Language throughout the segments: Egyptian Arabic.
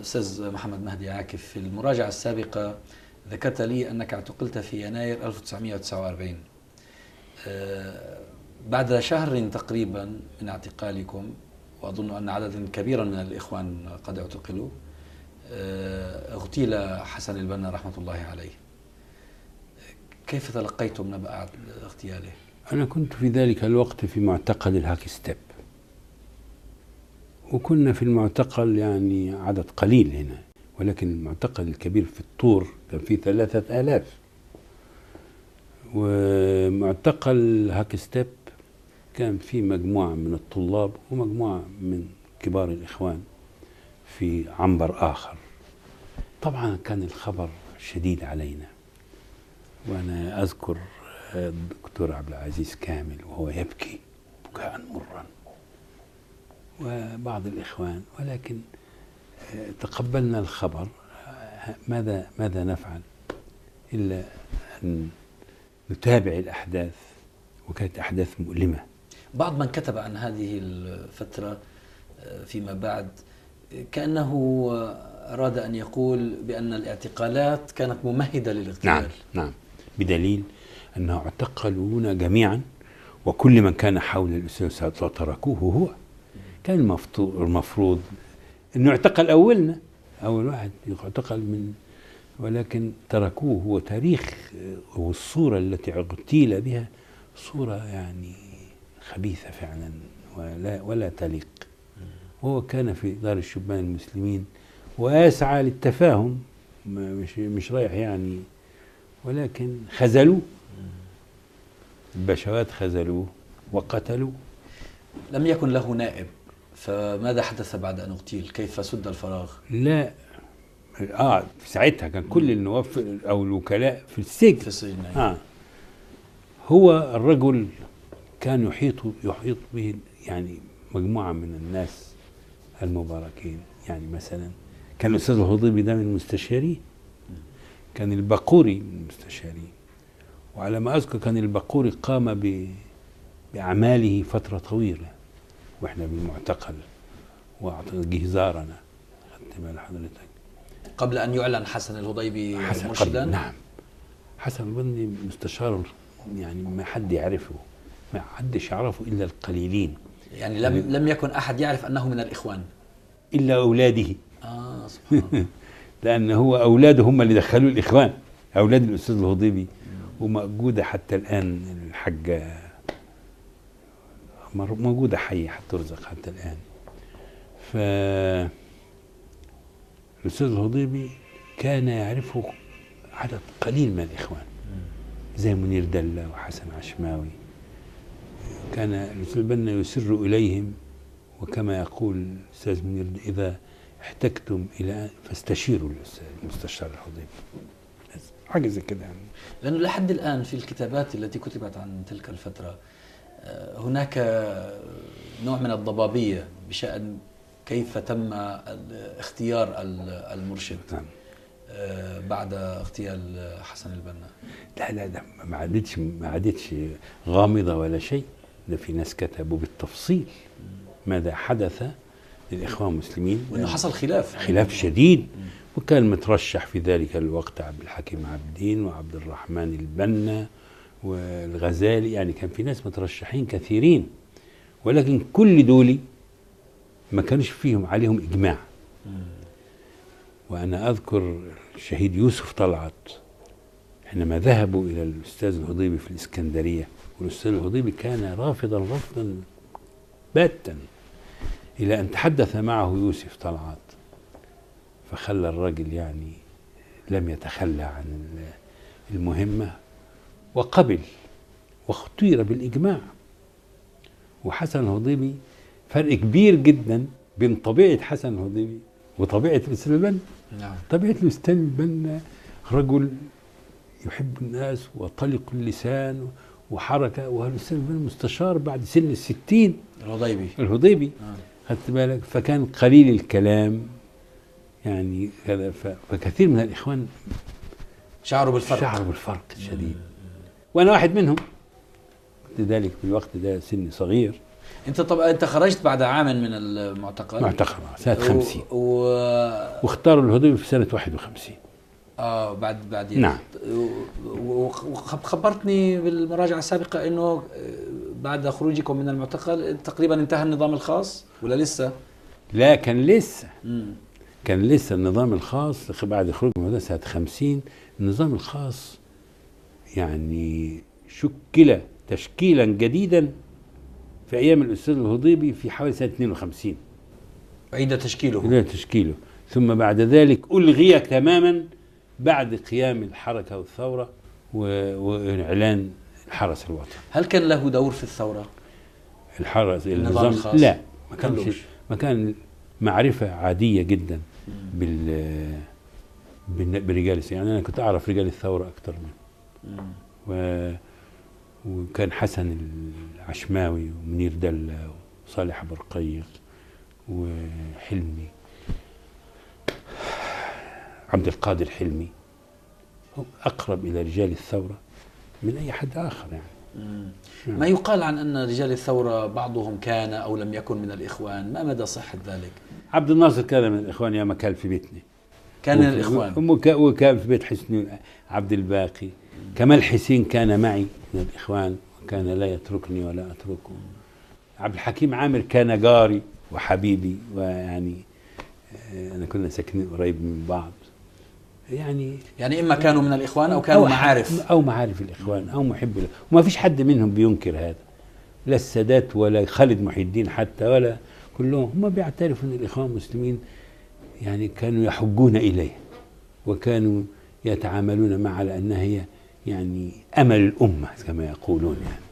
أستاذ محمد مهدي عاكف في المراجعة السابقة ذكرت لي أنك اعتقلت في يناير 1949 آه، بعد شهر تقريبا من اعتقالكم وأظن أن عددا كبيرا من الإخوان قد اعتقلوا آه، اغتيل حسن البنا رحمة الله عليه كيف تلقيتم نبأ اغتياله؟ أنا كنت في ذلك الوقت في معتقل الهاكي ستيب وكنا في المعتقل يعني عدد قليل هنا ولكن المعتقل الكبير في الطور كان فيه ثلاثة آلاف ومعتقل هاك ستيب كان فيه مجموعة من الطلاب ومجموعة من كبار الإخوان في عنبر آخر طبعا كان الخبر شديد علينا وأنا أذكر الدكتور عبد العزيز كامل وهو يبكي بكاء مرا وبعض الإخوان ولكن آه، تقبلنا الخبر آه، ماذا ماذا نفعل إلا أن نتابع الأحداث وكانت أحداث مؤلمة بعض من كتب عن هذه الفترة آه، فيما بعد كأنه أراد أن يقول بأن الاعتقالات كانت ممهدة للاغتيال نعم نعم بدليل أنه اعتقلونا جميعا وكل من كان حول الأستاذ سعد تركوه هو كان المفروض أنه اعتقل أولنا أول واحد يعتقل من ولكن تركوه هو تاريخ والصورة التي اغتيل بها صورة يعني خبيثة فعلا ولا ولا تليق وهو كان في دار الشبان المسلمين ويسعى للتفاهم مش مش رايح يعني ولكن خذلوه البشوات خذلوه وقتلوه لم يكن له نائب فماذا حدث بعد ان اغتيل؟ كيف سد الفراغ؟ لا اه في ساعتها كان كل النواب او الوكلاء في السجن في السجن نعم. اه هو الرجل كان يحيط يحيط به يعني مجموعه من الناس المباركين يعني مثلا كان الاستاذ الهضيبي ده من المستشارين كان البقوري من المستشارين وعلى ما اذكر كان البقوري قام باعماله فتره طويله واحنا بالمعتقل وجه زارنا خدت بال حضرتك قبل ان يعلن حسن الهضيبي حسن مرشدا نعم حسن الهضيبي مستشار يعني ما حد يعرفه ما حدش يعرفه الا القليلين يعني لم يعني لم يكن احد يعرف انه من الاخوان الا اولاده اه سبحان الله لان هو اولاده هم اللي دخلوا الاخوان اولاد الاستاذ الهضيبي وموجوده حتى الان الحاجه موجودة حية حترزق حتى الآن ف الأستاذ الهضيبي كان يعرفه عدد قليل من الإخوان زي منير دلة وحسن عشماوي كان الأستاذ البنا يسر إليهم وكما يقول الأستاذ منير إذا احتجتم إلى فاستشيروا المستشار الهضيبي حاجة زي كده يعني لأنه لحد الآن في الكتابات التي كتبت عن تلك الفترة هناك نوع من الضبابية بشأن كيف تم اختيار المرشد نعم. آه، بعد اغتيال حسن البنا لا لا لا ما عادتش ما عادتش غامضه ولا شيء ده في ناس كتبوا بالتفصيل ماذا حدث للاخوان المسلمين وانه حصل خلاف خلاف شديد وكان مترشح في ذلك الوقت عبد الحكيم عبدين وعبد الرحمن البنا والغزالي يعني كان في ناس مترشحين كثيرين ولكن كل دول ما كانش فيهم عليهم إجماع وأنا أذكر الشهيد يوسف طلعت حينما ذهبوا إلى الأستاذ الهضيبي في الإسكندرية والأستاذ الهضيبي كان رافضا رفضا باتا إلى أن تحدث معه يوسف طلعت فخلى الرجل يعني لم يتخلى عن المهمة وقبل واختير بالإجماع وحسن الهضيبي فرق كبير جدا بين طبيعة حسن الهضيبي وطبيعة الأستاذ البنا نعم طبيعة الأستاذ البنا رجل يحب الناس وطلق اللسان وحركة والأستاذ البنا مستشار بعد سن الستين الهضيبي الهضيبي آه. خدت بالك فكان قليل الكلام يعني كذا فكثير من الإخوان شعروا بالفرق شعروا بالفرق الشديد وانا واحد منهم لذلك في الوقت ده سني صغير انت طب انت خرجت بعد عام من المعتقل معتقل سنة 50 و... و... واختاروا الهضيبي في سنة 51 اه بعد بعد نعم. وخبرتني بالمراجعه السابقه انه آه، بعد خروجكم من المعتقل تقريبا انتهى النظام الخاص ولا لسه؟ لا كان لسه مم. كان لسه النظام الخاص بعد خروج من المدرسة سنة 50 النظام الخاص يعني شكل تشكيلا جديدا في أيام الأستاذ الهضيبي في حوالي سنة 52 عيد تشكيله بدأ تشكيله ثم بعد ذلك ألغي تماما بعد قيام الحركة والثورة و- وإعلان الحرس الوطني هل كان له دور في الثوره؟ الحرس النظام النظام الخاص؟ لا ما كلوش. كانش ما كان معرفة عادية جدا بال بالن- برجال الس- يعني أنا كنت أعرف رجال الثورة أكثر منه مم. و... وكان حسن العشماوي ومنير دلة وصالح برقيق وحلمي عبد القادر حلمي هم أقرب إلى رجال الثورة من أي حد آخر يعني مم. نعم. ما يقال عن ان رجال الثوره بعضهم كان او لم يكن من الاخوان، ما مدى صحه ذلك؟ عبد الناصر كان من الإخوان يا ما كان في بيتنا كان من وف- الاخوان وك- وكان في بيت حسني عبد الباقي كمال حسين كان معي من الإخوان وكان لا يتركني ولا أتركه عبد الحكيم عامر كان جاري وحبيبي ويعني آه، أنا كنا ساكنين قريب من بعض يعني يعني اما كانوا من الاخوان او كانوا أو- معارف أو معارف الإخوان أو محب له وما فيش حد منهم بينكر هذا لا السادات ولا خالد محي الدين حتى ولا كلهم هم بيعترفوا أن الإخوان المسلمين يعني كانوا يحجون إليه وكانوا يتعاملون معها على أنها هي يعني أمل الأمة كما يقولون يعني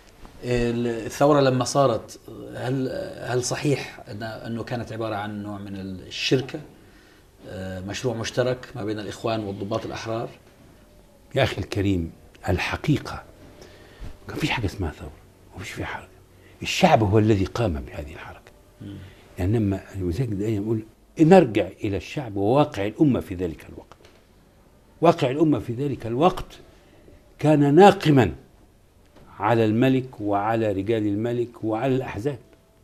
الثوره لما صارت هل هل صحيح أن- انه كانت عباره عن نوع من الشركه آه، مشروع مشترك ما بين الاخوان والضباط الاحرار يا أخي الكريم الحقيقة كان فيش حاجة اسمها ثورة ومش في حركة الشعب هو الذي قام بهذه الحركة يعني لما وزيك دايما يقول نرجع إلى الشعب وواقع الأمة في ذلك الوقت واقع الأمة في ذلك الوقت كان ناقما على الملك وعلى رجال الملك وعلى الأحزاب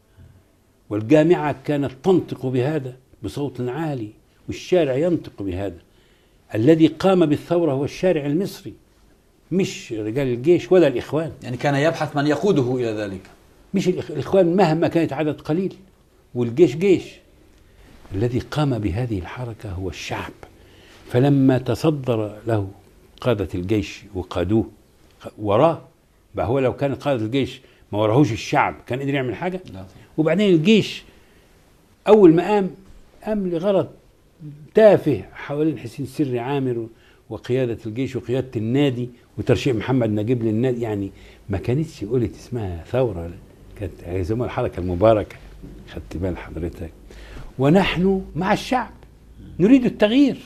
والجامعة كانت تنطق بهذا بصوت عالي والشارع ينطق بهذا الذي قام بالثورة هو الشارع المصري مش رجال الجيش ولا الإخوان يعني كان يبحث من يقوده الى ذلك مش الإخ- الإخوان مهما كانت عدد قليل والجيش جيش الذي قام بهذه الحركة هو الشعب فلما تصدر له قادة الجيش وقادوه وراه بقى هو لو كان قادة الجيش ما وراهوش الشعب كان قدر يعمل حاجة لا وبعدين الجيش أول ما قام قام لغرض تافه حوالين حسين سري عامر وقيادة الجيش وقيادة النادي وترشيح محمد نجيب للنادي يعني ما كانتش قلت اسمها ثورة كانت يسموها الحركة المباركة خدت بال حضرتك ونحن مع الشعب نريد التغيير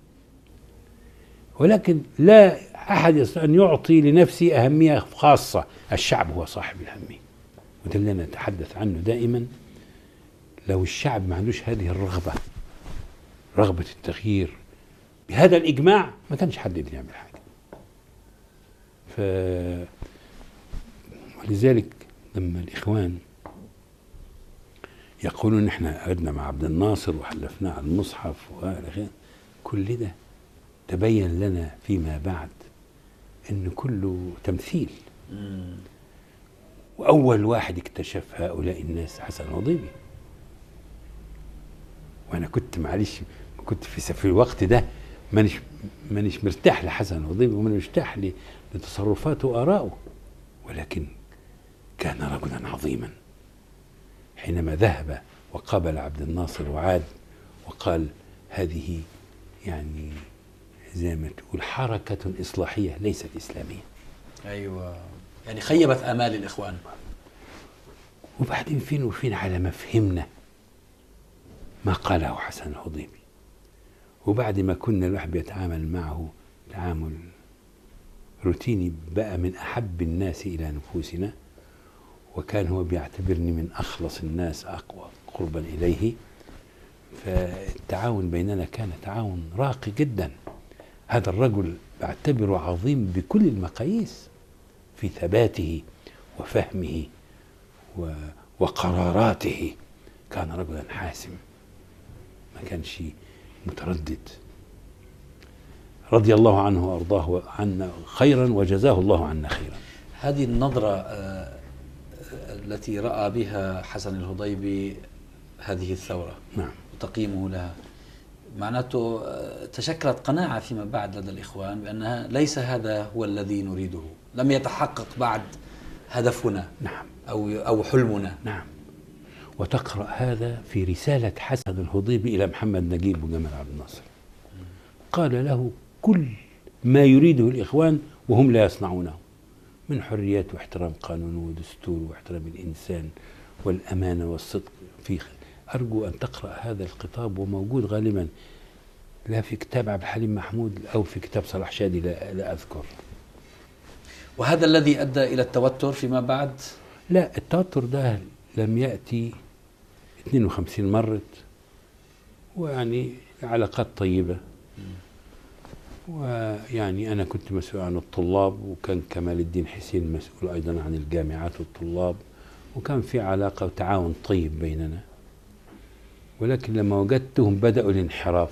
ولكن لا أحد يستطيع أن يعطي لنفسه أهمية خاصة الشعب هو صاحب الأهمية وده اللي أنا أتحدث عنه دائما لو الشعب ما عندوش هذه الرغبة رغبة التغيير بهذا الإجماع ما كانش حد يقدر يعمل حاجة ف ولذلك لما الإخوان يقولون إن احنا قعدنا مع عبد الناصر وحلفناه على المصحف وإلى آخره، كل ده تبين لنا فيما بعد إن كله تمثيل مم. وأول واحد اكتشف هؤلاء الناس حسن الوضيبي وأنا كنت معلش كنت في في الوقت ده مانيش مانيش مرتاح لحسن الوضيبي ومانيش مرتاح ل- لتصرفاته وآرائه ولكن كان رجلا عظيما حينما ذهب وقابل عبد الناصر وعاد وقال هذه يعني زي ما تقول حركة إصلاحية ليست إسلامية ايوه يعني خيبت امال الاخوان وبعدين فين وفين على ما فهمنا ما قاله حسن الهضيبي وبعد ما كنا الواحد بيتعامل معه تعامل روتيني بقى من أحب الناس إلى نفوسنا وكان هو بيعتبرني من أخلص الناس أقوى قربا إليه فالتعاون بيننا كان تعاون راقي جدا هذا الرجل بعتبره عظيم بكل المقاييس في ثباته وفهمه و وقراراته كان رجلا حاسم ما كانش متردد رضي الله عنه وارضاه عنا خيرا وجزاه الله عنا خيرا هذه النظرة آه، التي رأى بها حسن الهضيبي هذه الثورة نعم وتقييمه لها معناته آه، تشكلت قناعة فيما بعد لدى الإخوان بأنها ليس هذا هو الذي نريده لم يتحقق بعد هدفنا نعم أو أو حلمنا نعم وتقرأ هذا في رسالة حسن الهضيبي إلى محمد نجيب وجمال عبد الناصر قال له كل ما يريده الإخوان وهم لا يصنعونه من حريات واحترام قانون ودستور واحترام الإنسان والأمانة والصدق في أرجو أن تقرأ هذا الخطاب وموجود غالبا لا في كتاب عبد الحليم محمود أو في كتاب صلاح شادي لا, لا أذكر وهذا الذي أدى إلى التوتر فيما بعد لا التوتر ده لم يأتي 52 مرت ويعني علاقات طيبة ويعني أنا كنت مسؤول عن الطلاب وكان كمال الدين حسين مسؤول أيضا عن الجامعات والطلاب وكان في علاقة وتعاون طيب بيننا ولكن لما وجدتهم بدأوا الانحراف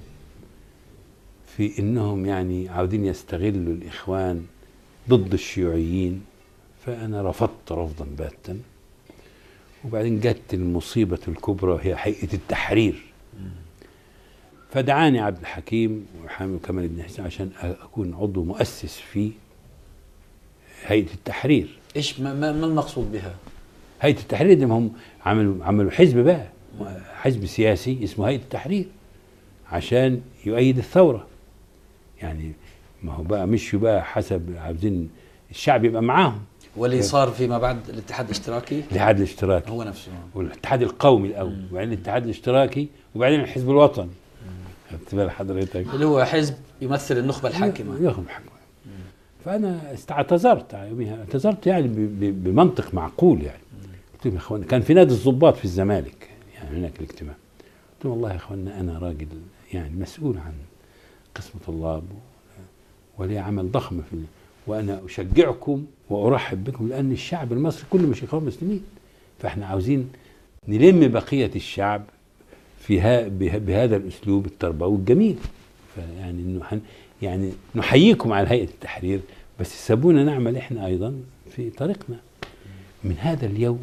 في انهم يعني عاوزين يستغلوا الاخوان ضد الشيوعيين فانا رفضت رفضا باتا وبعدين جت المصيبه الكبرى وهي هيئه التحرير فدعاني عبد الحكيم وحامد كمال الدين حسين عشان اكون عضو مؤسس في هيئه التحرير إيش ما, ما ما المقصود بها هيئه التحرير دي ما هم عملوا عملوا حزب بقى حزب سياسي اسمه هيئه التحرير عشان يؤيد الثوره يعني ما هو بقى مشوا بقى حسب عاوزين الشعب يبقى معاهم واللي صار فيما بعد الاتحاد الاشتراكي الاتحاد الاشتراكي هو نفسه والاتحاد القومي الاول مم. وبعدين الاتحاد الاشتراكي وبعدين الحزب الوطني خدت بال حضرتك اللي هو حزب يمثل النخبة الحاكمة ياخذ الحكمه فانا است- اعتذرت يوميها اعتذرت يعني ب- ب- بمنطق معقول يعني قلت لهم يا اخوان كان في نادي الضباط في الزمالك يعني هناك الاجتماع قلت لهم والله يا اخوانا انا راجل يعني مسؤول عن قسم طلاب ولي عمل ضخم في ال- وانا اشجعكم وارحب بكم لان الشعب المصري كله مش اخوان مسلمين فاحنا عاوزين نلم بقيه الشعب في ها به- بهذا الاسلوب التربوي الجميل فيعني انه حن يعني نحييكم على هيئه التحرير بس سابونا نعمل احنا ايضا في طريقنا من هذا اليوم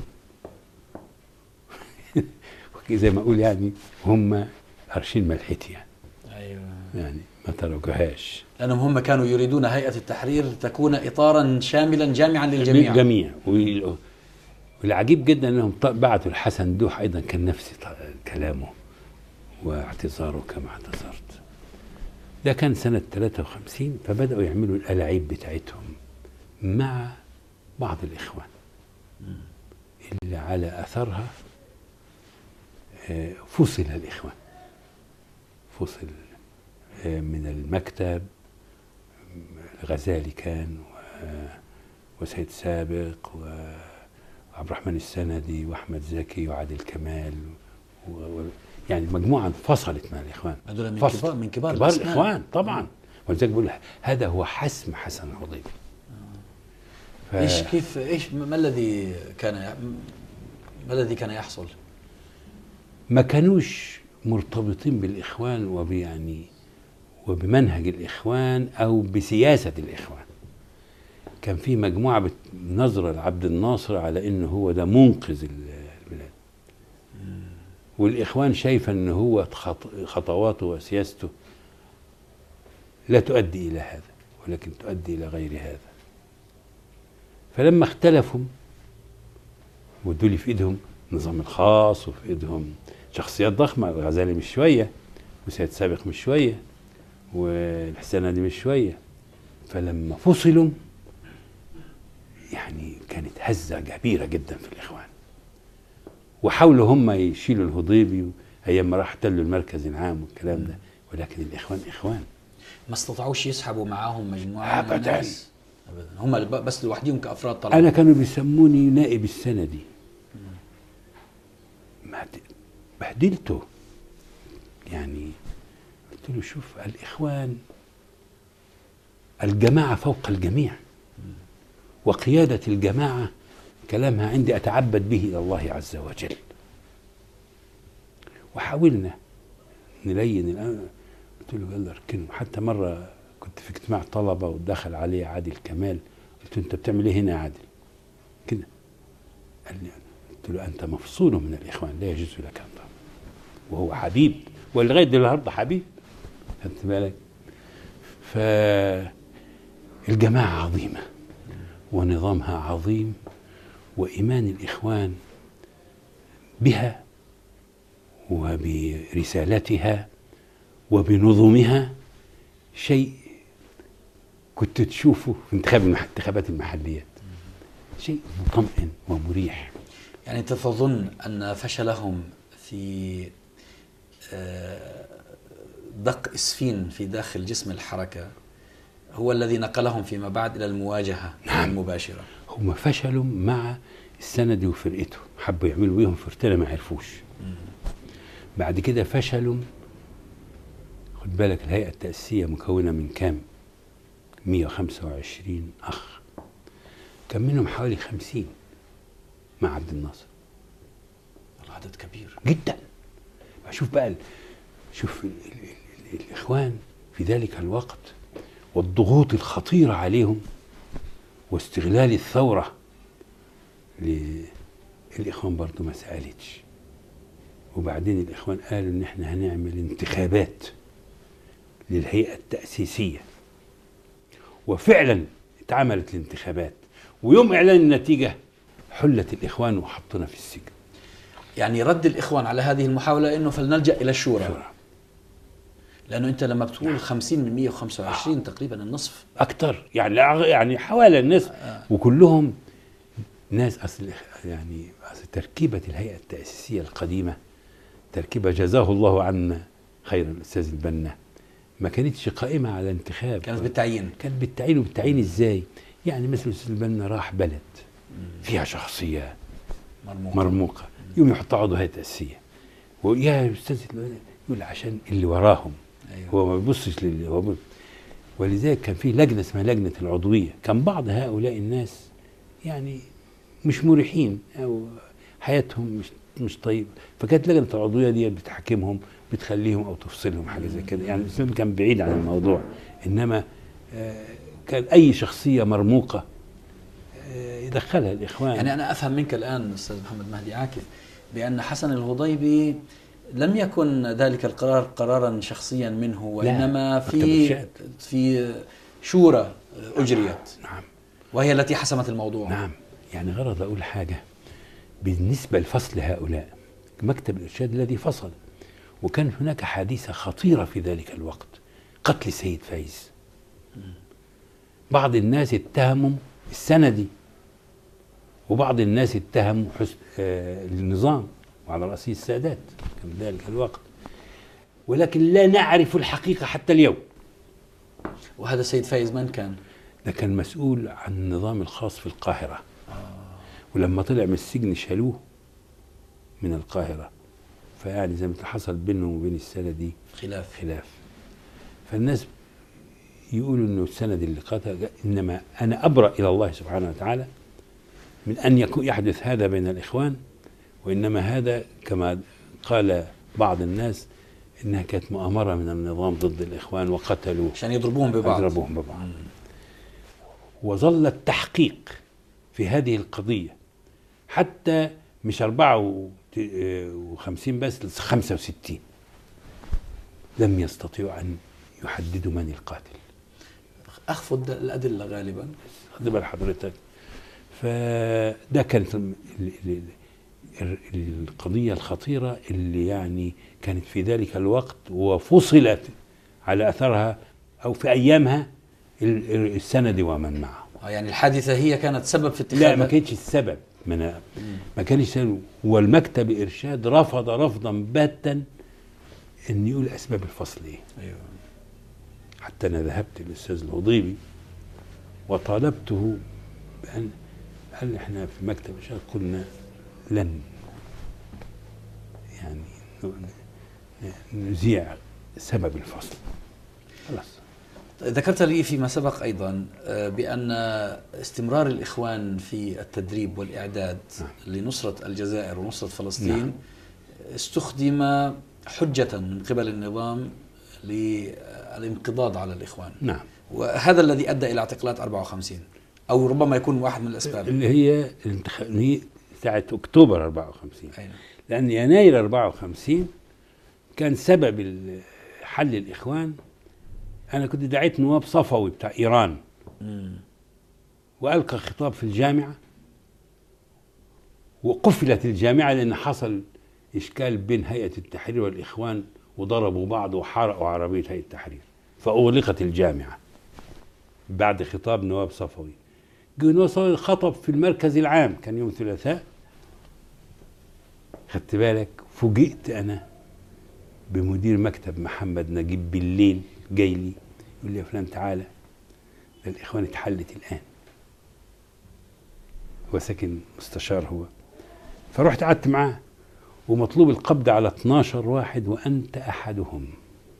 زي ما اقول يعني هم قرشين ملحتي يعني أيوة يعني ما تركوهاش لأنهم هم كانوا يريدون هيئة التحرير تكون إطارا شاملا جامعا للجميع للجميع وال- والعجيب جدا انهم ط- بعتوا الحسن دوح ايضا كان نفس ط- كلامه واعتذاره كما اعتذرت ده كان سنة 53 فبدأوا يعملوا الألاعيب بتاعتهم مع بعض الإخوان اللي على أثرها آه، فصل الإخوان فصل آه، من المكتب الغزالي كان و- وسيد سابق و- وعبد الرحمن السندي واحمد زكي وعادل كمال و... و... يعني مجموعه انفصلت مع الاخوان هذول من فصل. كبار من كبار كبار الأسنان. الاخوان طبعا ولذلك بقول هذا هو حسم حسن الهضيبي ف... ايش كيف ايش ما الذي كان ما الذي كان يحصل؟ ما كانوش مرتبطين بالاخوان وبيعني وبمنهج الاخوان او بسياسه الاخوان كان في مجموعه بت- نظره لعبد الناصر على انه هو ده منقذ ال- البلاد والاخوان شايفه ان هو خط- خطواته وسياسته لا تؤدي الى هذا ولكن تؤدي الى غير هذا فلما اختلفوا ودول في ايدهم نظام الخاص وفي ايدهم شخصيات ضخمه الغزالي مش شويه وسيد سابق مش شويه والحسين دي مش شويه فلما فصلوا يعني كانت هزه كبيره جدا في الاخوان وحاولوا هم يشيلوا الهضيبي ايام ما راح احتلوا المركز العام والكلام ده ولكن الاخوان اخوان ما استطاعوش يسحبوا معاهم مجموعه من أبداً. الناس ابدا هم الب- بس لوحدهم كافراد طلعوا انا كانوا بيسموني نائب السندي ما ت- بهدلته يعني قلت له شوف الاخوان الجماعه فوق الجميع وقياده الجماعه كلامها عندي أتعبد به إلى الله عز وجل وحاولنا نلين الأمر قلت له يلا اركنه حتى مرة كنت في اجتماع طلبة ودخل عليه عادل كمال قلت له أنت بتعمل إيه هنا يا عادل؟ كده قال لي قلت له أنت مفصول من الإخوان لا يجوز لك أن تهرب وهو حبيب ولغاية النهارده حبيب خدت بالك؟ فالجماعة عظيمة ونظامها عظيم وإيمان الإخوان بها وبرسالتها وبنظمها شيء كنت تشوفه في انتخاب المح... انتخابات المحليات شيء مطمئن ومريح يعني أنت تظن أن فشلهم في آه، دق إسفين في داخل جسم الحركة هو الذي نقلهم فيما بعد إلى المواجهة نعم. المباشرة هم فشلوا مع السندي وفرقته حبوا يعملوا بيهم فرتله ما عرفوش بعد كده فشلوا خد بالك الهيئة التأسيسية مكونة من كام 125 أخ كان منهم حوالي 50 مع عبد الناصر العدد كبير جدا شوف بقى ال- شوف ال ال ال الإخوان في ذلك الوقت والضغوط الخطيرة عليهم واستغلال الثورة ل- الإخوان برضو ما سألتش وبعدين الإخوان قالوا إن إحنا هنعمل انتخابات للهيئة التأسيسية وفعلا اتعملت الانتخابات ويوم إعلان النتيجة حلت الإخوان وحطنا في السجن يعني رد الإخوان على هذه المحاولة أنه فلنلجأ إلى الشورى لأنه أنت لما بتقول 50 من 125 تقريبا النصف اكتر يعني يعني حوالي النصف وكلهم ناس اصل يعني أصل تركيبه الهيئه التاسيسيه القديمه تركيبه جزاه الله عنا خيرا الاستاذ البنا ما كانتش قائمه على انتخاب كانت بالتعيين كانت بالتعيين وبالتعيين ازاي؟ يعني مثل الاستاذ البنا راح بلد فيها شخصيه مرموقة مرموقه يوم يحط عضو هيئه تاسيسيه ويا استاذ البنا يقول عشان اللي وراهم أيوة. هو ما بيبصش لل هو بي... ولذلك كان في لجنه اسمها لجنه العضويه كان بعض هؤلاء الناس يعني مش مريحين او حياتهم مش مش طيبه فكانت لجنه العضويه دي بتحاكمهم بتخليهم او تفصلهم حاجه زي كده يعني الاسلام كان بعيد عن الموضوع انما آه، كان اي شخصيه مرموقه آه، يدخلها الاخوان يعني أنا أفهم منك الآن أستاذ محمد مهدي عاكف بأن حسن الهضيبي لم يكن ذلك القرار قرارا شخصيا منه وإنما مكتب في إرشاد. في شورى أجريت نعم وهي التي حسمت الموضوع نعم يعني غرض أقول حاجة بالنسبة لفصل هؤلاء مكتب الإرشاد الذي فصل وكان هناك حادثة خطيرة في ذلك الوقت قتل السيد فايز بعض الناس اتهموا السندي وبعض الناس اتهموا حسن آه النظام وعلى رأسه السادات كان في ذلك الوقت ولكن لا نعرف الحقيقة حتى اليوم وهذا السيد فايز من كان؟ ده كان مسؤول عن النظام الخاص في القاهرة ولما طلع من السجن شالوه من القاهرة فيعني زي ما حصل بينهم وبين السنة دي خلاف خلاف فالناس يقولوا انه السند اللي قتل انما انا ابرا الى الله سبحانه وتعالى من ان يكون يحدث هذا بين الاخوان وانما هذا كما قال بعض الناس انها كانت مؤامره من النظام ضد الاخوان وقتلوا عشان يضربوهم ببعض اضربوهم ببعض وظل التحقيق في هذه القضيه حتى مش 54 بس 65 لم يستطيعوا ان يحددوا من القاتل أخفوا الد- الأدلة غالبا خد بال حضرتك فده كانت ال- ال- ال- القضية الخطيرة اللي يعني كانت في ذلك الوقت وفصلت على أثرها أو في أيامها ال- ال- السند ومن معه آه، يعني الحادثة هي كانت سبب في اتخاذ لا ما كانتش السبب ما أنا ما كانش السبب والمكتب إرشاد رفض رفضا باتا أن يقول أسباب الفصل إيه أيوة. حتى أنا ذهبت للأستاذ الهضيبي وطالبته بأن قال إحنا في مكتب الشيخ قلنا لن يعني ن- ن- نذيع سبب الفصل خلاص ذكرت لي فيما سبق ايضا آه، بان استمرار الاخوان في التدريب والاعداد نعم. لنصره الجزائر ونصره فلسطين نعم. استخدم حجه من قبل النظام للانقضاض على الاخوان نعم وهذا الذي ادى الى اعتقالات 54 او ربما يكون واحد من الاسباب اللي هي الانتخ- اللي هي ساعة أكتوبر 54 أين؟ لأن يناير 54 كان سبب ال- حل الإخوان أنا كنت دعيت نواب صفوي بتاع إيران مم. وألقى خطاب في الجامعة وقفلت الجامعة لأن حصل إشكال بين هيئة التحرير والإخوان وضربوا بعض وحرقوا عربية هيئة التحرير فأغلقت الجامعة بعد خطاب نواب صفوي جه نواب صفوي خطب في المركز العام كان يوم الثلاثاء خدت بالك فوجئت أنا بمدير مكتب محمد نجيب بالليل جاي لي يقول لي يا فلان تعالى ده الإخوان اتحلت الآن هو ساكن مستشار هو فرحت قعدت معاه ومطلوب القبض على 12 واحد وأنت أحدهم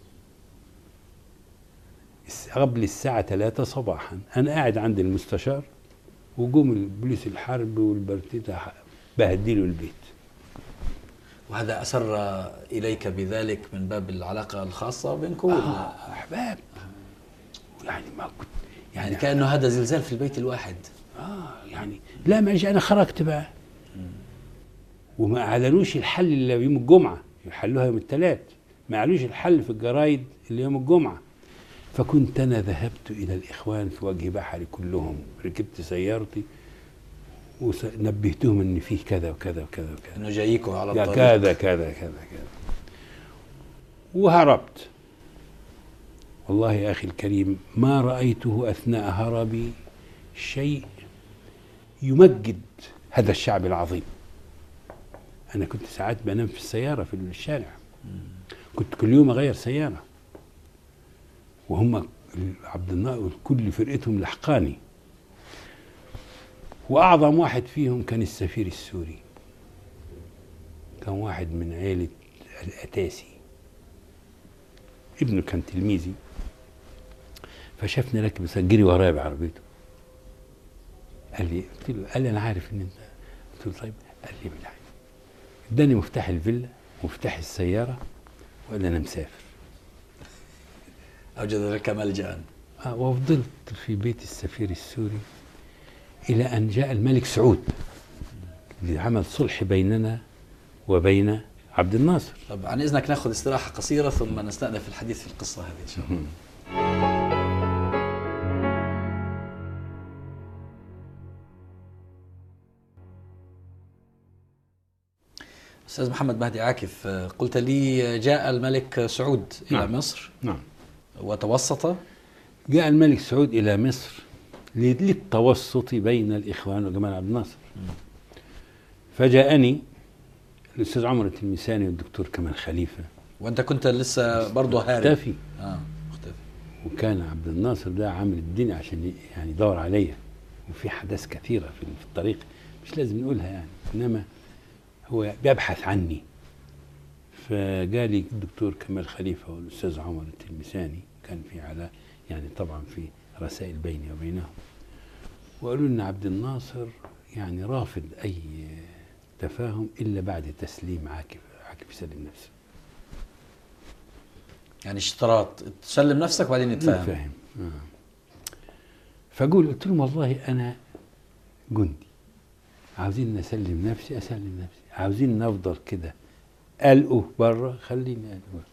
الس- قبل الساعة 3 صباحا أنا قاعد عند المستشار وجم البوليس الحرب والبرتيتا بهدلوا البيت وهذا اثر اليك بذلك من باب العلاقه الخاصه بينكم آه أحباب يعني ما كنت يعني يعني كانه هذا زلزال في البيت الواحد اه يعني لا ما انا خرجت بقى وما اعلنوش الحل الا يوم الجمعه يحلوها يوم الثلاث ما اعلنوش الحل في الجرايد اللي يوم الجمعه فكنت انا ذهبت الى الاخوان في وجه بحري كلهم ركبت سيارتي ونبهتهم ان فيه كذا وكذا وكذا وكذا انه جايكم على يا الطريق كذا كذا كذا كذا وهربت والله يا أخي الكريم ما رأيته أثناء هربي شيء يمجد هذا الشعب العظيم أنا كنت ساعات بنام في السيارة في الشارع كنت كل يوم أغير سيارة وهم عبد الناصر كل فرقتهم لحقاني وأعظم واحد فيهم كان السفير السوري كان واحد من عيلة الأتاسي ابنه كان تلميذي فشافني راكب سجلي ورايا بعربيته قال لي قلت له قال لي انا عارف ان انت قلت له طيب قال لي بالله اداني مفتاح الفيلا مفتاح السياره وقال لي انا مسافر اوجد لك ملجا آه وفضلت في بيت السفير السوري الى ان جاء الملك سعود اللي عمل صلح بيننا وبين عبد الناصر طب عن اذنك ناخذ استراحه قصيره ثم نستأنف الحديث في القصه هذه ان شاء الله استاذ محمد مهدي عاكف آه، قلت لي جاء الملك سعود الى نعم. مصر نعم وتوسط جاء الملك سعود إلى مصر للتوسط بين الإخوان وجمال عبد الناصر فجاءني الأستاذ عمر التلمساني والدكتور كمال خليفة وانت كنت لسه برضه هارب اختفي اه مختفي وكان عبد الناصر ده عامل الدنيا عشان ي- يعني يدور عليا وفي أحداث كثيرة في في الطريق مش لازم نقولها يعني إنما هو بيبحث عني فجالي الدكتور كمال خليفة والأستاذ عمر التلمساني كان في علاء يعني طبعا في رسائل بيني وبينهم وقالوا ان عبد الناصر يعني رافض اي تفاهم الا بعد تسليم عاكف عاكف يسلم نفسه يعني اشتراط تسلم نفسك وبعدين نتفاهم فاهم آه. فقول قلت لهم والله انا جندي عاوزين اسلم نفسي اسلم نفسي عاوزين نفضل كده قلقوا بره خليني قلقوا بره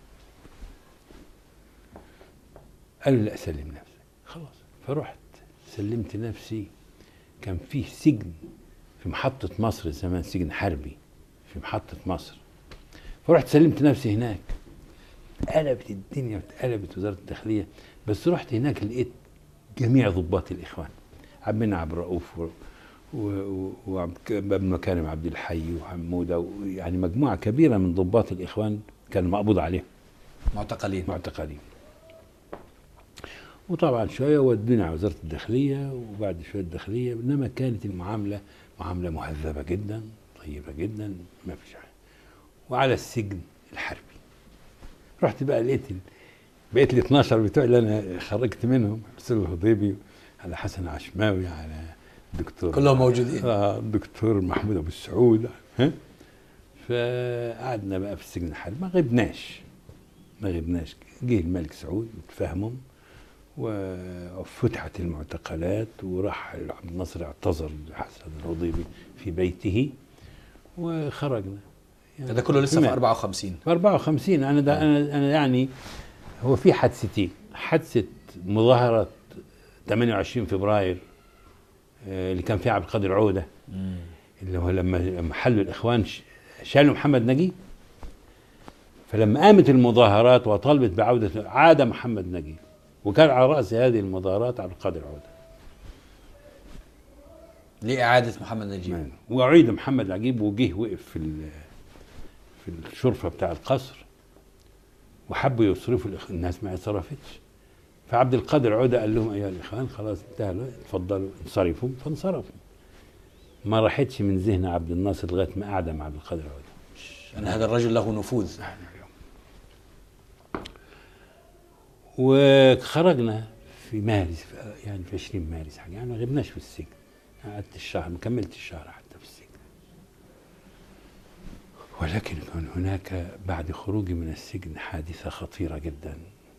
قالوا لا سلم نفسك خلاص فرحت سلمت نفسي كان فيه سجن في محطة مصر زمان سجن حربي في محطة مصر فرحت سلمت نفسي هناك قلبت الدنيا واتقلبت وزارة الداخلية بس رحت هناك لقيت جميع ضباط الإخوان عبد المنعم عبد الرؤوف و- و- وعبد ابن مكارم عبد الحي وحمودة يعني مجموعة كبيرة من ضباط الإخوان كان مقبوض عليهم معتقلين معتقلين وطبعا شويه ودوني على وزاره الداخليه وبعد شويه الداخليه انما كانت المعامله معامله مهذبه جدا طيبه جدا ما فيش حاجه وعلى السجن الحربي رحت بقى لقيت ال- بقيت لي 12 بتوع اللي انا خرجت منهم حسين الهضيبي على حسن عشماوي على الدكتور كلهم موجودين اه الدكتور محمود ابو السعود ها فقعدنا بقى في السجن الحالي ما غبناش ما غبناش جه الملك سعود وتفاهموا وفتحت المعتقلات وراح عبد الناصر اعتذر لحسن الهضيبي في بيته وخرجنا يعني هذا كله لسه في تمام. 54 في 54 انا ده انا انا يعني هو في حادثتين حادثه مظاهره 28 فبراير آه، اللي كان فيها عبد القادر عوده اللي هو لما لما حلوا الاخوان ش- شالوا محمد نجيب فلما قامت المظاهرات وطلبت بعوده عاد محمد نجيب وكان على راس هذه المظاهرات عبد القادر عوده لإعادة محمد نجيب نعم. وأعيد محمد نجيب وجه وقف في ال- في الشرفة بتاع القصر وحبوا يصرفوا الإخ- الناس ما صرفتش فعبد القادر عودة قال لهم أيها الإخوان خلاص انتهى الوقت، اتفضلوا انصرفوا فانصرفوا ما راحتش من ذهن عبد الناصر لغاية ما قعد مع عبد القادر عودة أن هذا الرجل له نفوذ وخرجنا في مارس في- يعني في 20 مارس حاجة يعني ما غبناش في السجن قعدت الشهر ما كملت الشهر حتى في السجن ولكن كان هناك بعد خروجي من السجن حادثة خطيرة جدا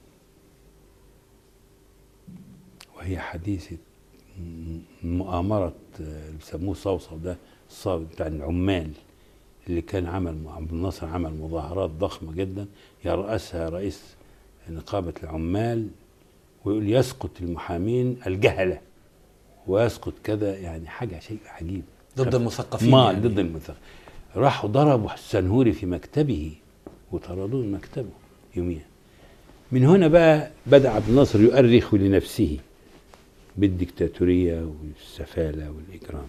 وهي حادثة م- مؤامرة آه، اللي بيسموه صوصو ده الصاوي بتاع العمال اللي كان عمل عبد الناصر عمل مظاهرات ضخمة جدا يرأسها رئيس نقابة العمال ويقول يسقط المحامين الجهلة ويسقط كذا يعني حاجة شيء عجيب ضد المثقفين ما يعني. ضد المثقف راحوا ضربوا السنهوري في مكتبه وطردوه من مكتبه يوميا من هنا بقى بدأ عبد الناصر يؤرخ لنفسه بالديكتاتورية والسفالة والإجرام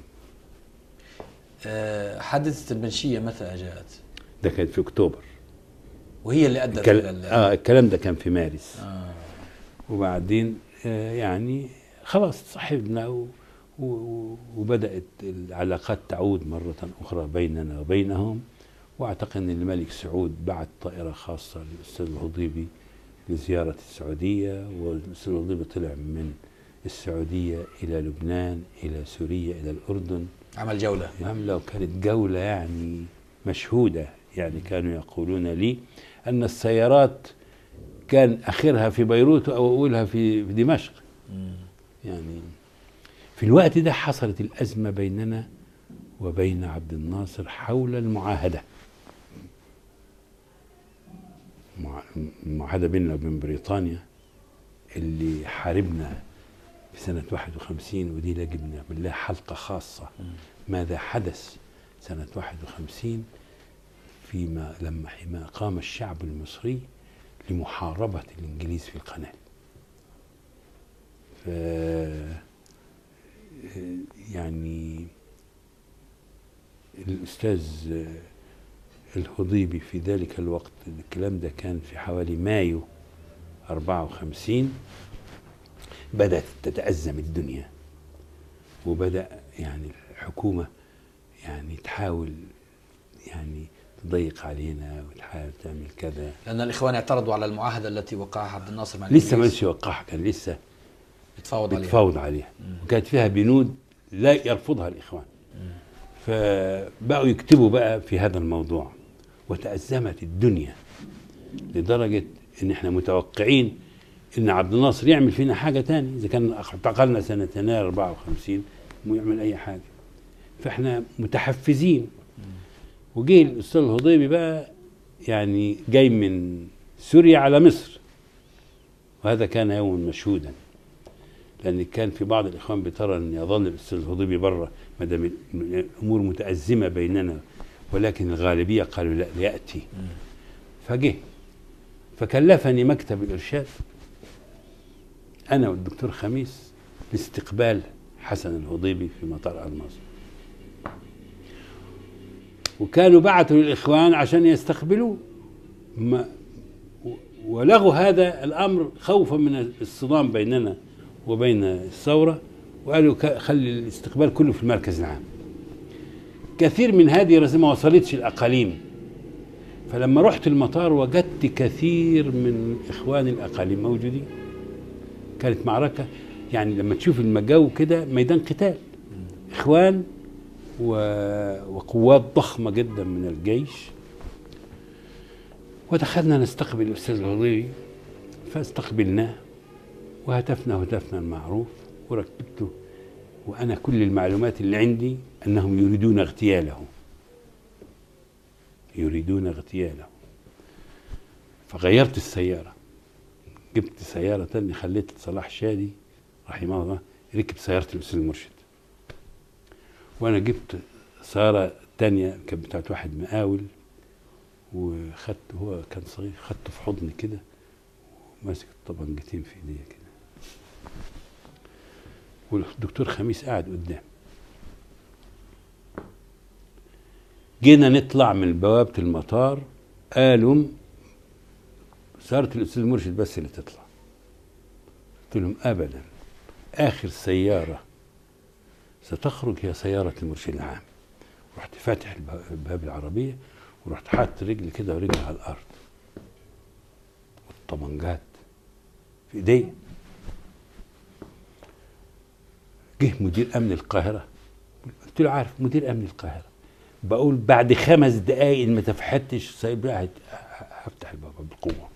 آه، حادثة المنشية متى جاءت؟ ده كان في أكتوبر وهي اللي أدت الكل... إلى ال- آه الكلام ده كان في مارس آه. وبعدين آه، يعني خلاص صاحبنا و... و... وبدأت العلاقات تعود مرة أخرى بيننا وبينهم وأعتقد أن الملك سعود بعت طائرة خاصة للأستاذ الهضيبي لزيارة السعودية والأستاذ الهضيبي طلع من السعودية إلى لبنان إلى سوريا إلى الأردن عمل جولة نعم لو كانت جولة يعني مشهودة يعني كانوا يقولون لي أن السيارات كان آخرها في بيروت أو أولها في في دمشق يعني في الوقت ده حصلت الأزمة بيننا وبين عبد الناصر حول المعاهدة مع- المعاهدة بيننا وبين بريطانيا اللي حاربنا في سنة 51 ودي يجب نعمل لها حلقة خاصة ماذا حدث سنة 51 فيما لما حين قام الشعب المصري لمحاربة الإنجليز في القناة ف يعني الأستاذ الهضيبي في ذلك الوقت الكلام ده كان في حوالي مايو 54 بدأت تتأزم الدنيا وبدأ يعني الحكومة يعني تحاول يعني تضيق علينا وتحاول تعمل كذا لأن الإخوان اعترضوا على المعاهدة التي وقعها عبد الناصر مع لسه ما الإنجليز. لسه يوقعها كان لسه يتفاوض عليها بتفاوض عليها وكانت فيها بنود لا يرفضها الإخوان فبقوا يكتبوا بقى في هذا الموضوع وتأزمت الدنيا لدرجة إن إحنا متوقعين إن عبد الناصر يعمل فينا حاجة تاني إذا كان اعتقلنا سنة يناير 54 مو يعمل أي حاجة فإحنا متحفزين وجه الأستاذ الهضيبي بقى يعني جاي من سوريا على مصر وهذا كان يوما مشهودا لان كان في بعض الاخوان بترى ان يظل الاستاذ الهضيبي بره ما دام الامور متازمه بيننا ولكن الغالبيه قالوا لا لياتي فجه فكلفني مكتب الارشاد انا والدكتور خميس لاستقبال حسن الهضيبي في مطار الماظ وكانوا بعثوا للاخوان عشان يستقبلوه ما ولغوا هذا الامر خوفا من الصدام بيننا وبين الثوره وقالوا ك- خلي الاستقبال كله في المركز العام. كثير من هذه الرسائل ما وصلتش الاقاليم فلما رحت المطار وجدت كثير من اخواني الاقاليم موجودين كانت معركه يعني لما تشوف المجو كده ميدان قتال اخوان و... وقوات ضخمه جدا من الجيش ودخلنا نستقبل الاستاذ الهضيري فاستقبلناه وهتفنا هتفنا المعروف وركبته وانا كل المعلومات اللي عندي انهم يريدون اغتياله يريدون اغتياله فغيرت السياره جبت سياره تانية خليت صلاح شادي رحمه الله ركب سياره الاستاذ المرشد وانا جبت سياره تانية كانت بتاعت واحد مقاول وخدته هو كان صغير خدته في حضني كده وماسك الطبنجتين في ايديا كده والدكتور خميس قاعد قدام جينا نطلع من بوابة المطار قالوا سيارة الأستاذ المرشد بس اللي تطلع قلت لهم أبدا آخر سيارة ستخرج هي سيارة المرشد العام رحت فاتح الب- باب العربية ورحت حاطط رجلي كده ورجلي على الأرض والطبنجات في ايديا جه مدير امن القاهره قلت له عارف مدير امن القاهره بقول بعد خمس دقايق ما تفحتش سايب له هت- هفتح الباب بقوه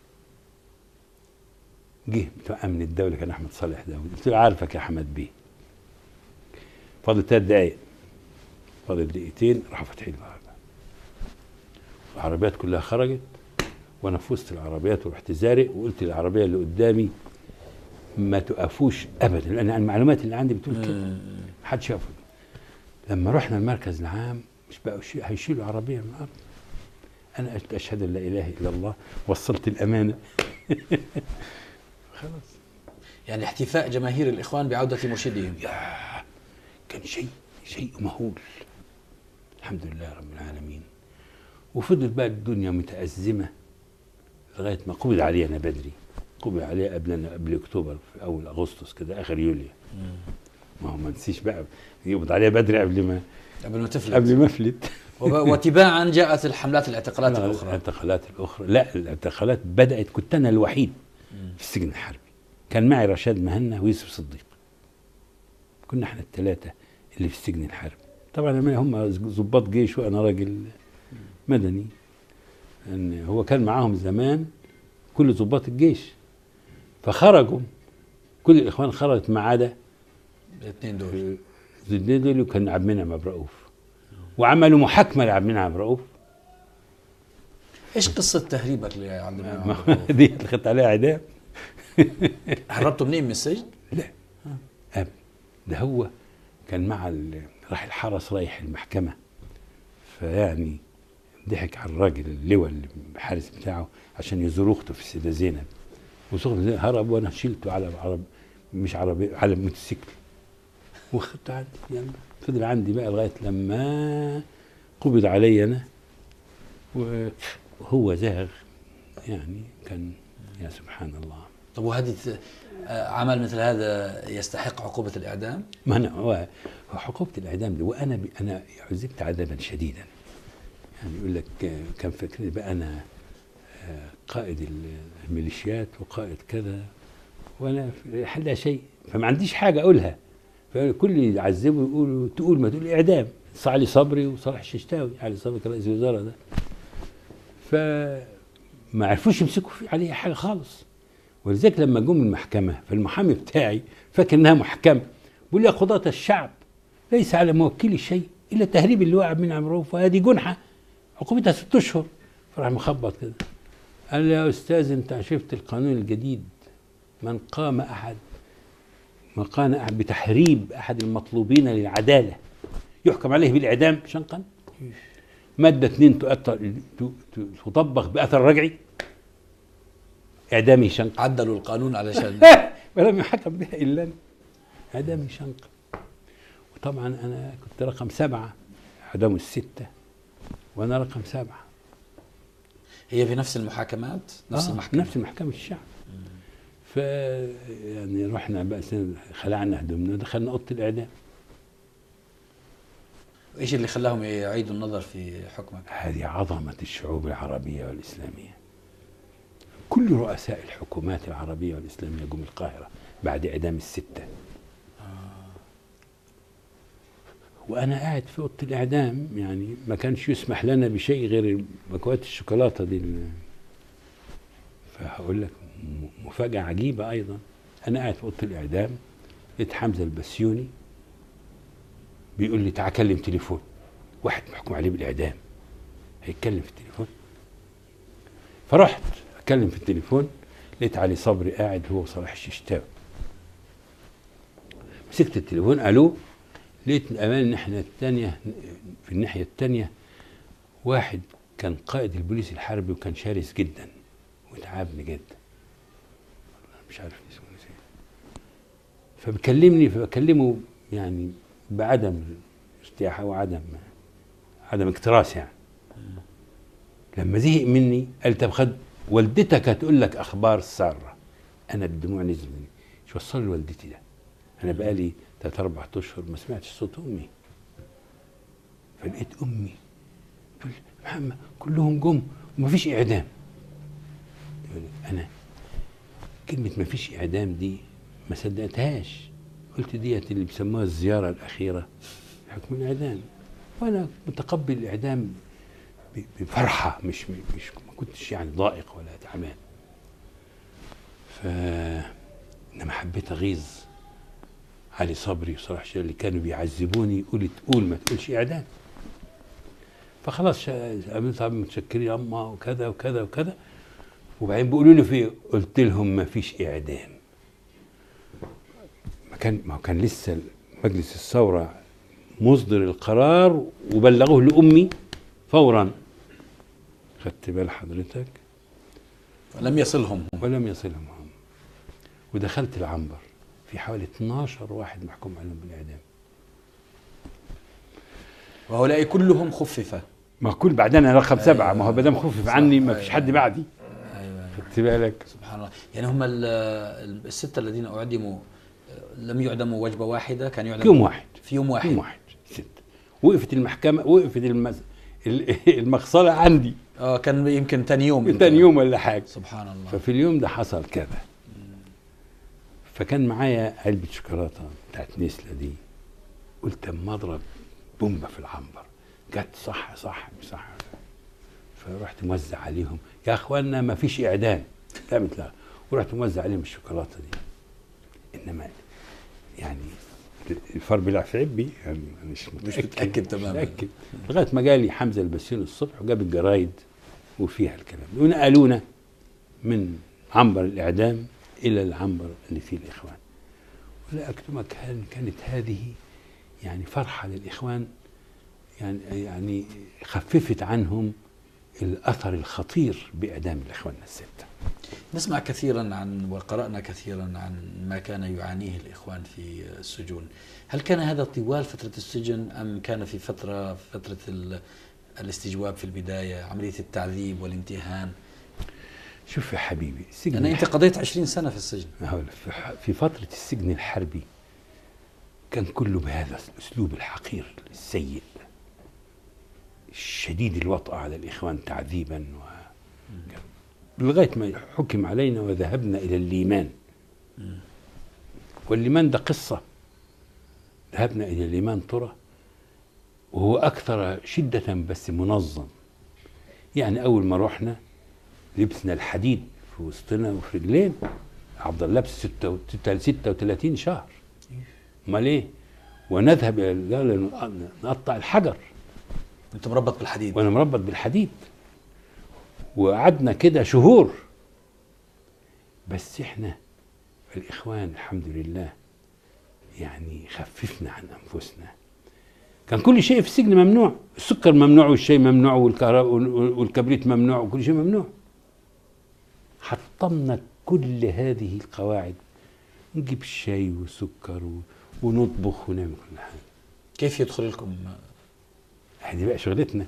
جه بتاع امن الدوله كان احمد صالح داوود قلت له عارفك يا حماد بيه فاضل ثلاث دقايق فاضل دقيقتين راحوا فاتحين الباب العربيات كلها خرجت وانا في وسط العربيات ورحت زارق وقلت للعربيه اللي قدامي ما تقفوش ابدا لان المعلومات اللي عندي بتقول كده محدش يقف لما رحنا المركز العام مش بقوا شي- هيشيلوا عربيه من الارض انا قلت اشهد ان لا اله الا الله وصلت الامانه خلاص يعني احتفاء جماهير الإخوان بعودة مرشدهم يا كان شيء شيء مهول الحمد لله رب العالمين وفضل بقى الدنيا متأزمة لغاية ما قبض علينا بدري قبض عليه قبل قبل أكتوبر في أول أغسطس كده آخر يوليو ما هو ما نسيش بقى يقبض عليه بدري قبل ما قبل ما تفلت قبل ما افلت وب- وتباعا جاءت الحملات الاعتقالات الأخرى الاعتقالات الأخرى لا الاعتقالات بدأت كنت أنا الوحيد في السجن الحربي كان معي رشاد مهنا ويوسف صديق كنا احنا الثلاثة اللي في السجن الحربي طبعا هم- هم ضباط جيش وأنا راجل مدني لأن هو كان معاهم زمان كل ضباط الجيش فخرجوا كل الإخوان خرجت ما عدا الاثنين دول زيدان دول وكان عبد المنعم عبد الرؤوف وعملوا محاكمة لعبد المنعم عبد الرؤوف ايش قصة تهريبك لعبد المنعم ما- عبد الرؤوف؟ دي اللي خدت عليها اعدام هربته منين من السجن؟ لا أب ده هو كان مع ال- راح الحرس رايح المحكمة فيعني ضحك على الراجل اللواء الحارس بتاعه عشان يزور اخته في السيدة زينب وسخن زينب هرب وانا شلته على عرب مش عربي على موتوسيكل وخدته عندي يلا فضل عندي بقى لغايه لما قبض علي انا وهو زاغ يعني كان يا سبحان الله طب وهذه ت- آه، عمل مثل هذا يستحق عقوبة الإعدام؟ ما انا هو هو عقوبه الاعدام دي وانا ب- انا عذبت عذابا شديدا يعني يقول لك آه، كان فاكرني بقى انا آه، قائد ال- الميليشيات وقائد كذا وانا في حل شيء فما عنديش حاجه اقولها فكل اللي يعذبوا يقولوا تقول ما تقول اعدام علي صبري وصلاح الششتاوي علي صبري كان رئيس الوزراء ده فما عرفوش يمسكوا فيه عليه حاجه خالص ولذلك لما جم المحكمه فالمحامي بتاعي فاكر انها محكمه بيقول لي يا قضاة الشعب ليس على موكلي شيء الا تهريب اللواء من عمروف وهذه جنحه عقوبتها ست اشهر فراح مخبط كده قال لي يا استاذ انت شفت القانون الجديد من قام احد من قام احد بتحريب احد المطلوبين للعداله يحكم عليه بالاعدام شنقا ماده اثنين تؤثر ت- ت- تطبق باثر رجعي اعدامي شنقا عدلوا القانون علشان ولم يحكم بها الا انا اعدامي شنقا وطبعا انا كنت رقم سبعه اعدام السته وانا رقم سبعه هي في نفس المحاكمات؟ نفس آه، المحكمة نفس محكمة الشعب ف يعني رحنا بقى سن- خلعنا هدومنا دخلنا اوضه الاعدام ايش اللي خلاهم يعيدوا النظر في حكمك؟ هذه عظمة الشعوب العربية والإسلامية كل رؤساء الحكومات العربية والإسلامية جم القاهرة بعد إعدام الستة وأنا قاعد في أوضة الإعدام يعني ما كانش يسمح لنا بشيء غير مكوات الشوكولاتة دي ال- فهقول لك م- مفاجأة عجيبة أيضا أنا قاعد في أوضة الإعدام لقيت حمزة البسيوني بيقول لي تعال كلم تليفون واحد محكوم عليه بالإعدام هيتكلم في التليفون فرحت أتكلم في التليفون لقيت علي صبري قاعد هو وصلاح الششتاوي مسكت التليفون الو لقيت امان الناحيه الثانيه في الناحيه الثانيه واحد كان قائد البوليس الحربي وكان شرس جدا وتعبني جدا مش عارف اسمه نسيت فبكلمني فبكلمه يعني بعدم ارتياح وعدم عدم اكتراث يعني لما زهق مني قال طب خد والدتك هتقول لك اخبار ساره انا الدموع نزل مني مش وصل لوالدتي ده انا بقالي ثلاث اربع اشهر ما سمعتش صوت امي فلقيت امي تقول محمد كلهم جم ومفيش اعدام يقول لي انا كلمه مفيش اعدام دي ما صدقتهاش قلت ديت اللي بيسموها الزياره الاخيره حكم الاعدام وانا متقبل الاعدام ب- بفرحه مش مش ما كنتش يعني ضائق ولا تعبان ف انما حبيت اغيظ علي صبري وصلاح شير اللي كانوا بيعذبوني يقول تقول ما تقولش اعدام فخلاص شا- عملت طب متشكرين يا اما وكذا وكذا وكذا وبعدين بيقولوا لي في قلت لهم ما فيش اعدام ما كان ما هو كان لسه مجلس الثوره مصدر القرار وبلغوه لامي فورا خدت بال حضرتك لم يصلهم هم ولم يصلهم هم ودخلت العنبر في حوالي 12 واحد محكوم عليهم بالاعدام وهؤلاء كلهم خفف ما كل بعدين انا رقم سبعه ما هو ما دام خفف صح، عني ما فيش أيوة. حد بعدي ايوه خدت بالك سبحان الله يعني هم ال- ال- الستة الذين أعدموا آه، لم يعدموا وجبة واحدة كان يعدم يوم واحد في يوم واحد يوم واحد ست وقفت المحكمه وقفت المز... ال- المغسله عندي اه كان يمكن ثاني يوم ثاني يوم ولا حاجه سبحان الله ففي اليوم ده حصل كذا فكان معايا علبة شوكولاتة بتاعت نسلة دي قلت اما اضرب بومبة في العنبر جت صح صح صح فرحت موزع عليهم يا اخوانا ما فيش اعدام قامت لا ورحت موزع عليهم الشوكولاتة دي انما يعني الفار بيلعب في عبي يعني أنا مش مش متأكد تماماً. متأكد لغاية ما جالي حمزة البسيون الصبح وجاب الجرايد وفيها الكلام ونقلونا من عنبر الإعدام إلى العنبر اللي فيه الإخوان ولا أكتمك كان كانت هذه يعني فرحة للإخوان يعني يعني خففت عنهم الأثر الخطير بإعدام الإخوان الستة نسمع كثيرا عن وقرأنا كثيرا عن ما كان يعانيه الإخوان في السجون هل كان هذا طوال فترة السجن أم كان في فترة فترة ال- الاستجواب في البداية عملية التعذيب والامتهان شوف يا حبيبي السجن يعني أنت قضيت عشرين سنة في السجن هقول لك، في ح- في فترة السجن الحربي كان كله بهذا الأسلوب الحقير السيء الشديد الوطأة على الإخوان تعذيبا و... لغاية ما حكم علينا وذهبنا إلى الليمان والليمان ده قصة ذهبنا إلى الليمان طرة وهو أكثر شدة بس منظم يعني أول ما رحنا لبسنا الحديد في وسطنا وفي رجلين عبد الله لابس 36 شهر امال ايه ونذهب الى لا- لا- نقطع الحجر أنت مربط بالحديد وانا مربط بالحديد وقعدنا كده شهور بس احنا الاخوان الحمد لله يعني خففنا عن انفسنا كان كل شيء في السجن ممنوع السكر ممنوع والشاي ممنوع والكهرباء والكبريت ممنوع وكل شيء ممنوع حطمنا كل هذه القواعد نجيب شاي وسكر و... ونطبخ ونعمل كل حاجه كيف يدخل لكم هذه بقى شغلتنا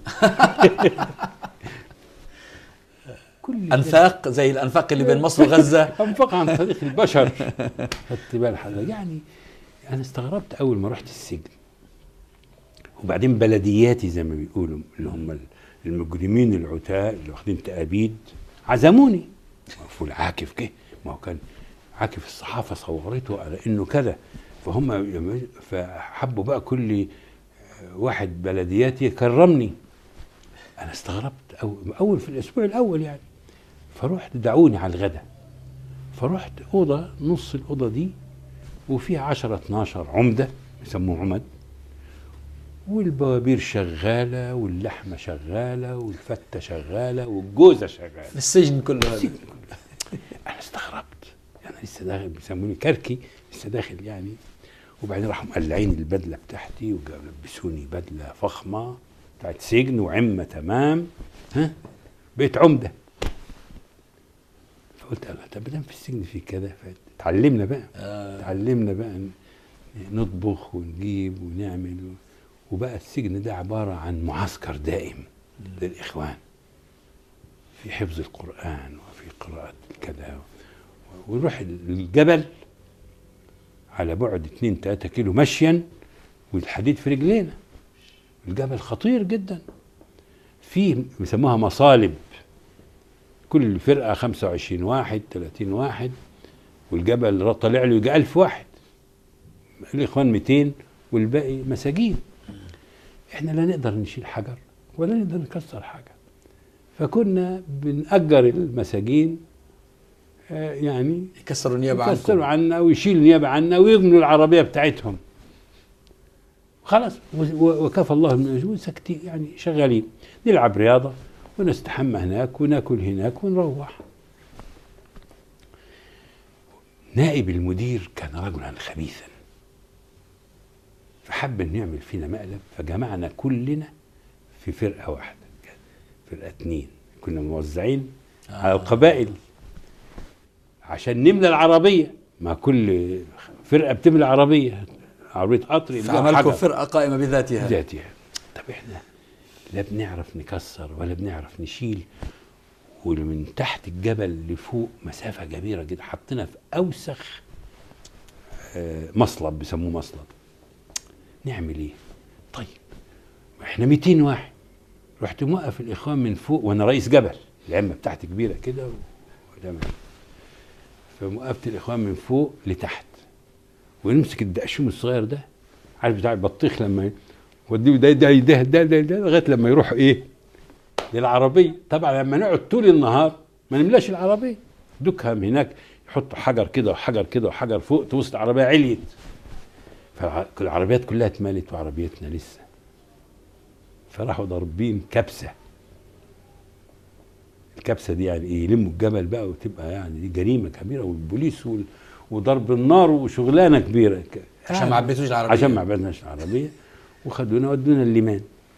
كل أنفاق زي الأنفاق اللي بين مصر وغزة انفق عن طريق البشر خدت بال حضرتك يعني انا استغربت اول ما رحت السجن وبعدين بلدياتي زي ما بيقولوا اللي هم المجرمين العتاة اللي واخدين تأبيد عزموني فول عاكف جه ما هو كان عاكف الصحافة صورته على انه كذا فهم فحبوا بقى كل واحد بلدياتي يكرمني انا استغربت أو اول في الاسبوع الاول يعني فرحت دعوني على الغداء فرحت اوضه نص الاوضه دي وفيها 10 12 عمده يسموه عمد والبوابير شغاله واللحمه شغاله والفته شغاله والجوزه شغاله السجن كله هذا انا استغربت يعني لسه داخل بيسموني كركي لسه داخل يعني وبعدين راحوا مقلعين البدله بتاعتي ولبسوني بدله فخمه بتاعت سجن وعمه تمام ها بقيت عمده فقلت الله طب دام في السجن في كذا فتعلمنا بقى آه. تعلمنا بقى نطبخ ونجيب ونعمل وبقى السجن ده عباره عن معسكر دائم للاخوان في حفظ القران وفي قراءه كذا ونروح الجبل على بعد 2 3 كيلو مشيا والحديد في رجلينا الجبل خطير جدا في بيسموها مصالب كل فرقه 25 واحد 30 واحد والجبل طالع له يجي 1000 واحد الاخوان 200 والباقي مساجين احنا لا نقدر نشيل حجر ولا نقدر نكسر حاجه فكنا بنأجر المساجين آه، يعني يكسروا النيابه يكسروا عنكم عنا ويشيلوا النيابه عنا ويبنوا العربيه بتاعتهم خلاص و- و- وكفى الله من اجور ساكتين يعني شغالين نلعب رياضه ونستحمى هناك وناكل هناك ونروح نائب المدير كان رجلا خبيثا فحب انه يعمل فينا مقلب فجمعنا كلنا في فرقه واحده كانت فرقه اتنين كنا موزعين آه. على القبائل عشان نملى العربيه ما كل فرقه بتملى عربيه عربيه قطر يملاها فعملكم حجر. فرقه قائمه بذاتها ذاتها طب احنا لا بنعرف نكسر ولا بنعرف نشيل ومن تحت الجبل لفوق مسافة كبيرة جدا حطينا في أوسخ آه، مصلب بيسموه مصلب نعمل ايه طيب ما احنا 200 واحد رحت موقف الإخوان من فوق وأنا رئيس جبل العمة بتاعتي كبيرة كده وقدام فموقفت الإخوان من فوق لتحت ونمسك الدقشوم الصغير ده عارف بتاع البطيخ لما وديه ده ده ده ده ده, ده لغايه لما يروح ايه للعربيه طبعا لما نقعد طول النهار ما نملاش العربيه دكها من هناك يحطوا حجر كده وحجر كده وحجر فوق توصل العربيه عليت فالعربيات كلها اتملت وعربيتنا لسه فراحوا ضاربين كبسه الكبسه دي يعني ايه يلموا الجبل بقى وتبقى يعني دي جريمه كبيره والبوليس وال- وضرب النار وشغلانه كبيره عشان ما عبيتوش العربيه عشان ما عبدناش العربيه وخدونا ودونا الليمان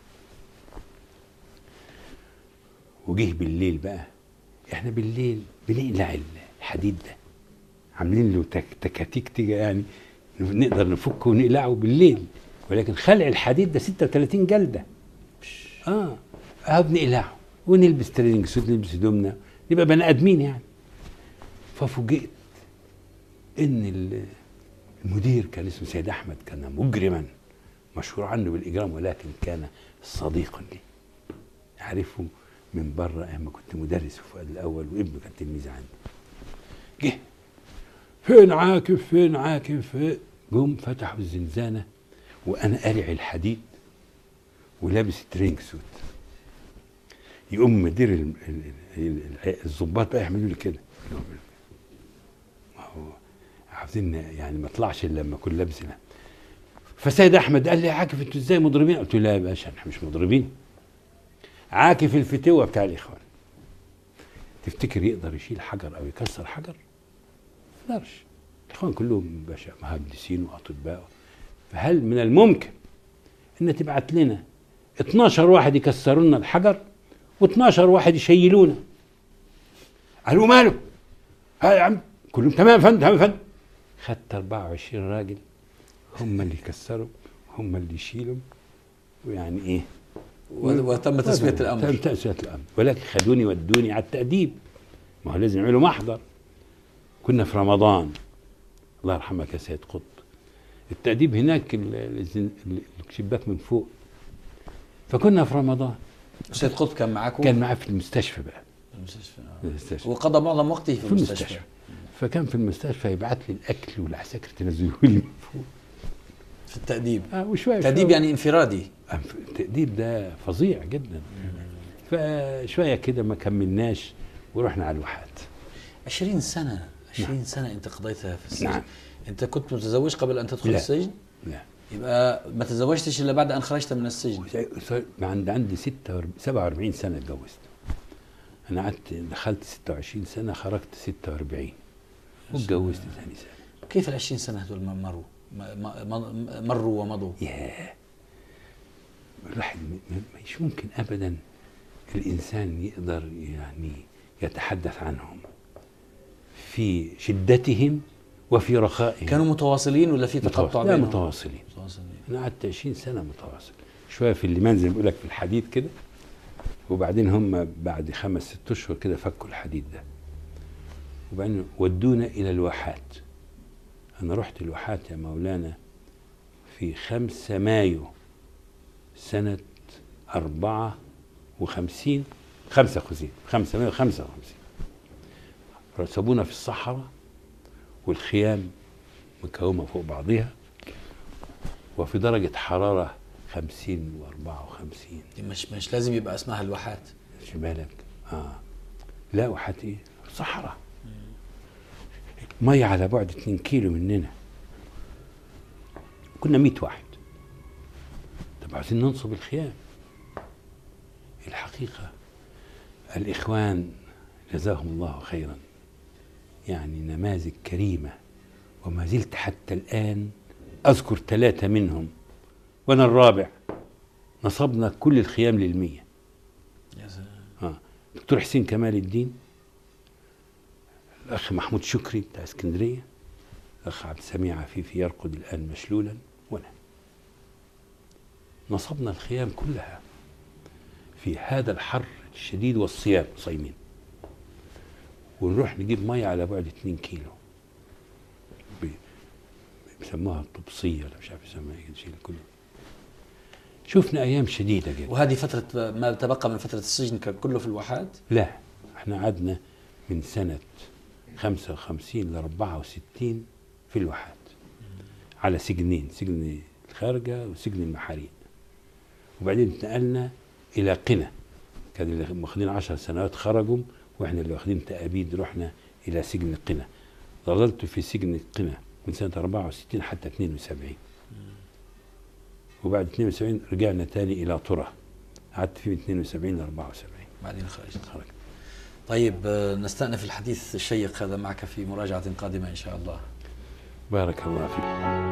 وجه بالليل بقى احنا بالليل بنقلع الحديد ده عاملين له تك- تكاتيك تيجي يعني نقدر نفكه ونقلعه بالليل ولكن خلع الحديد ده 36 جلده اه اه بنقلعه ونلبس تريننج سوت نلبس هدومنا نبقى بني ادمين يعني ففوجئت ان ال- المدير كان اسمه سيد احمد كان مجرما مشهور عنه بالاجرام ولكن كان صديقا لي اعرفه من بره ايام ما كنت مدرس في فؤاد الاول وابنه كان تلميذ عندي جه فين عاكف فين عاكف فين جم فتحوا الزنزانه وانا قارع الحديد ولابس ترينج سوت يقوم مدير ال- ال- ال- ال- الضباط بقى يعملوا لي كده ما هو عاوزين يعني ما اطلعش الا لما اكون لابس ده. فسيد احمد قال لي يا عاكف انتوا ازاي مضربين؟ قلت له لا يا باشا احنا مش مضربين عاكف الفتوه بتاع الاخوان تفتكر يقدر يشيل حجر او يكسر حجر؟ ما يقدرش الاخوان كلهم باشا مهندسين واطباء فهل من الممكن ان تبعت لنا 12 واحد يكسروا لنا الحجر و12 واحد يشيلونا قالوا ماله؟ ها يا عم كلهم تمام يا فندم تمام يا فندم خدت 24 راجل هم اللي يكسروا هم اللي يشيلوا ويعني ايه و- وتم تسويه تم الامر تسويه الامر ولكن خدوني ودوني على التاديب ما هو لازم يعملوا محضر كنا في رمضان الله يرحمك يا سيد قطب التأديب هناك ال- ال- ال- الشباك من فوق فكنا في رمضان سيد قطب كان معكم كان معاه في المستشفى بقى في المستشفى آه. في المستشفى وقضى معظم وقته في, في المستشفى, المستشفى فكان في المستشفى يبعت لي الاكل والعساكر تنزلوا لي من فوق في التأديب آه وشويه تأديب شوية. يعني انفرادي آه، التأديب ده فظيع جدا فشويه كده ما كملناش ورحنا على الواحات 20 سنة 20 سنة أنت قضيتها في السجن نعم. أنت كنت متزوج قبل أن تدخل لا. السجن لا يبقى ما تزوجتش إلا بعد أن خرجت من السجن عند عندي 46 47 سنه اتجوزت انا قعدت دخلت 26 سنه خرجت 46 واتجوزت ثاني سنه كيف ال 20 سنة هذول ما مروا ما- ما- ما- مروا ومضوا ياه الواحد م- م- مش ممكن ابدا الانسان يقدر يعني يتحدث عنهم في شدتهم وفي رخائهم كانوا متواصلين ولا في تقطع متواصل- لا بينهم؟ متواصلين متواصلين انا قعدت 20 سنه متواصل شويه في الليمان زي ما بيقول لك في الحديد كده وبعدين هم بعد خمس ست اشهر كده فكوا الحديد ده وبعدين ودونا الى الواحات انا رحت الواحات يا مولانا في خمسة مايو سنة أربعة وخمسين خمسة وخمسين خمسة مايو خمسة وخمسين رسبونا في الصحراء والخيام مكومة فوق بعضها وفي درجة حرارة خمسين وأربعة وخمسين دي مش مش لازم يبقى اسمها الواحات خد بالك اه لا وحتى ايه صحراء مية على بعد 2 كيلو مننا كنا 100 واحد طب عايزين ننصب الخيام الحقيقة الإخوان جزاهم الله خيرا يعني نماذج كريمة وما زلت حتى الآن أذكر ثلاثة منهم وأنا الرابع نصبنا كل الخيام للمية يا سلام اه دكتور حسين كمال الدين الاخ محمود شكري بتاع اسكندريه الاخ عبد السميع عفيفي يرقد الان مشلولا وانا نصبنا الخيام كلها في هذا الحر الشديد والصيام صايمين ونروح نجيب ميه على بعد 2 كيلو ب- بيسموها الطبسيه ولا مش عارف يسموها ايه الشيء كله شفنا ايام شديده جدا وهذه فترة ما تبقى من فترة السجن كان كله في الواحات لا احنا قعدنا من سنة 55 ل 64 في الواحات على سجنين سجن الخارجة وسجن المحاريق وبعدين اتنقلنا إلى قنا كان اللي واخدين 10 سنوات خرجوا واحنا اللي واخدين تأبيد رحنا إلى سجن قنا ظللت في سجن قنا من سنة 64 حتى 72 وبعد 72 رجعنا تاني إلى طرة قعدت فيه من 72 ل 74 بعدين خرجت خرجت طيب آه، نستأنف الحديث الشيق هذا معك في مراجعة قادمة إن شاء الله بارك الله فيك